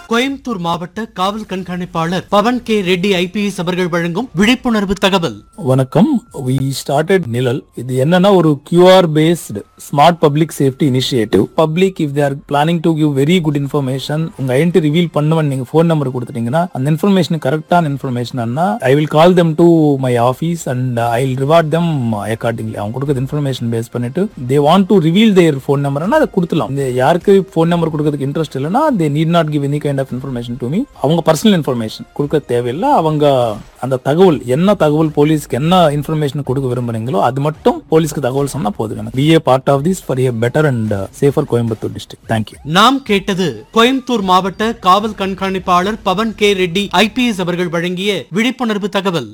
கோயம்புத்தூர் மாவட்ட காவல் கண்காணிப்பாளர் பவன் கே ரெட்டி ஐபிஎஸ் அவர்கள் வழங்கும் விழிப்புணர்வு தகவல் வணக்கம் வி ஸ்டார்டட் நிழல் இது என்னன்னா ஒரு QR based smart public safety initiative public if they're planning to give very good information உங்க ஐடென்டி ரிவீல் பண்ணுவன் நீங்க ஃபோன் நம்பர் கொடுத்துட்டீங்கன்னா அந்த இன்ஃபர்மேஷன் கரெக்டான information I will call them to my office and I will reward them accordingly அவங்க கொடுக்குற information base பண்ணிட்டு they want to reveal their phone நம்பர்னா அதை கொடுத்துலாம் இந்த யாருக்கு ஃபோன் நம்பர் கொடுக்கறதுக்கு இன்ட்ரெஸ்ட் இல்லைன்னா they need not give any kind of information to me அவங்க பர்சனல் இன்ஃபர்மேஷன் கொடுக்க தேவையில்லை அவங்க அந்த தகவல் என்ன தகவல் போலீஸ்க்கு என்ன இன்ஃபர்மேஷன் கொடுக்க விரும்புறீங்களோ அது மட்டும் போலீஸ்க்கு தகவல் சொன்னா போதும் எனக்கு be a part of this for a better and safer Coimbatore district thank you நாம் கேட்டது கோயம்புத்தூர் மாவட்ட காவல் கண்காணிப்பாளர் பவன் கே ரெட்டி ஐபிஎஸ் அவர்கள் வழங்கிய விழிப்புணர்வு தகவல்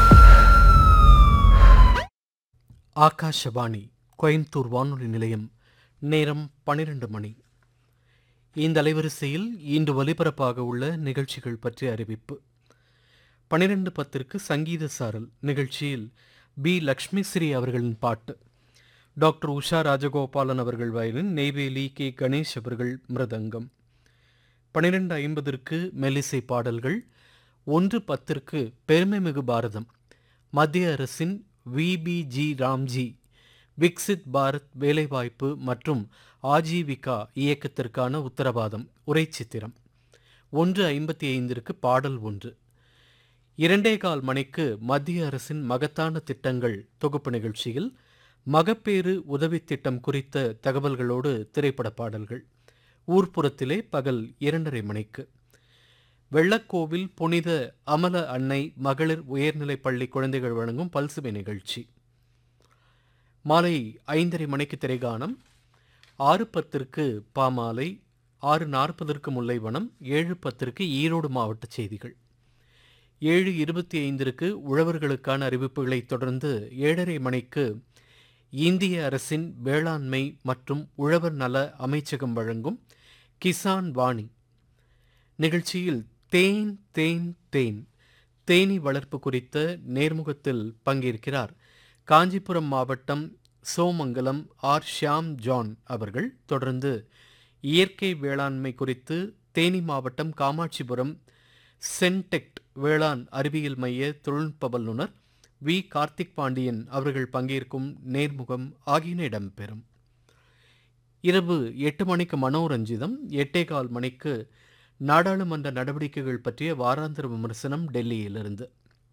ஆகாஷவாணி கோயம்புத்தூர் வானொலி நிலையம் நேரம் பனிரெண்டு மணி இந்த அலைவரிசையில் இன்று ஒலிபரப்பாக உள்ள நிகழ்ச்சிகள் பற்றிய அறிவிப்பு பனிரெண்டு பத்திற்கு சங்கீத சாரல் நிகழ்ச்சியில் பி லக்ஷ்மி ஸ்ரீ அவர்களின் பாட்டு டாக்டர் உஷா ராஜகோபாலன் அவர்கள் வயலின் நெய்வேலி கே கணேஷ் அவர்கள் மிருதங்கம் பனிரெண்டு ஐம்பதற்கு மெல்லிசை பாடல்கள் ஒன்று பத்திற்கு பெருமைமிகு பாரதம் மத்திய அரசின் விபிஜி ராம்ஜி விக்சித் பாரத் வேலைவாய்ப்பு மற்றும் ஆஜீவிகா இயக்கத்திற்கான உத்தரவாதம் உரைச்சித்திரம் ஒன்று ஐம்பத்தி ஐந்திற்கு பாடல் ஒன்று இரண்டே கால் மணிக்கு மத்திய அரசின் மகத்தான திட்டங்கள் தொகுப்பு நிகழ்ச்சியில் மகப்பேறு உதவித் திட்டம் குறித்த தகவல்களோடு திரைப்பட பாடல்கள் ஊர்ப்புறத்திலே பகல் இரண்டரை மணிக்கு வெள்ளக்கோவில் புனித அமல அன்னை மகளிர் உயர்நிலைப் பள்ளி குழந்தைகள் வழங்கும் பல்சுவை நிகழ்ச்சி மாலை ஐந்தரை மணிக்கு திரைகானம் ஆறு பத்திற்கு பாமாலை ஆறு நாற்பதற்கு முல்லைவனம் ஏழு பத்திற்கு ஈரோடு மாவட்ட செய்திகள் ஏழு இருபத்தி ஐந்திற்கு உழவர்களுக்கான அறிவிப்புகளைத் தொடர்ந்து ஏழரை மணிக்கு இந்திய அரசின் வேளாண்மை மற்றும் உழவர் நல அமைச்சகம் வழங்கும் கிசான் வாணி நிகழ்ச்சியில் தேன் தேன் தேன் தேனி வளர்ப்பு குறித்த நேர்முகத்தில் பங்கேற்கிறார் காஞ்சிபுரம் மாவட்டம் சோமங்கலம் ஆர் ஷியாம் ஜான் அவர்கள் தொடர்ந்து இயற்கை வேளாண்மை குறித்து தேனி மாவட்டம் காமாட்சிபுரம் சென்டெக்ட் வேளாண் அறிவியல் மைய தொழில்நுட்ப வல்லுநர் வி கார்த்திக் பாண்டியன் அவர்கள் பங்கேற்கும் நேர்முகம் ஆகியன இடம்பெறும் இரவு எட்டு மணிக்கு மனோரஞ்சிதம் எட்டே கால் மணிக்கு நாடாளுமன்ற நடவடிக்கைகள் பற்றிய வாராந்திர விமர்சனம் டெல்லியிலிருந்து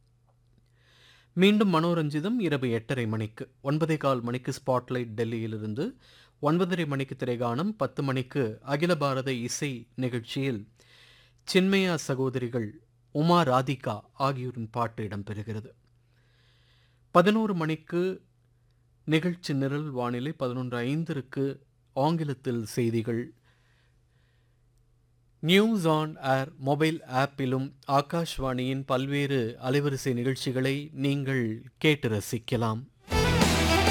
மீண்டும் மனோரஞ்சிதம் இரவு எட்டரை மணிக்கு ஒன்பதே கால் மணிக்கு ஸ்பாட்லைட் டெல்லியிலிருந்து ஒன்பதரை மணிக்கு திரைகானம் பத்து மணிக்கு அகில பாரத இசை நிகழ்ச்சியில் சின்மயா சகோதரிகள் உமா ராதிகா ஆகியோரின் பாட்டு இடம்பெறுகிறது பதினோரு மணிக்கு நிகழ்ச்சி நிரல் வானிலை பதினொன்று ஐந்திற்கு ஆங்கிலத்தில் செய்திகள் நியூஸ் ஆன் ஏர் மொபைல் ஆப்பிலும் ஆகாஷ்வாணியின் பல்வேறு அலைவரிசை நிகழ்ச்சிகளை நீங்கள் கேட்டு ரசிக்கலாம்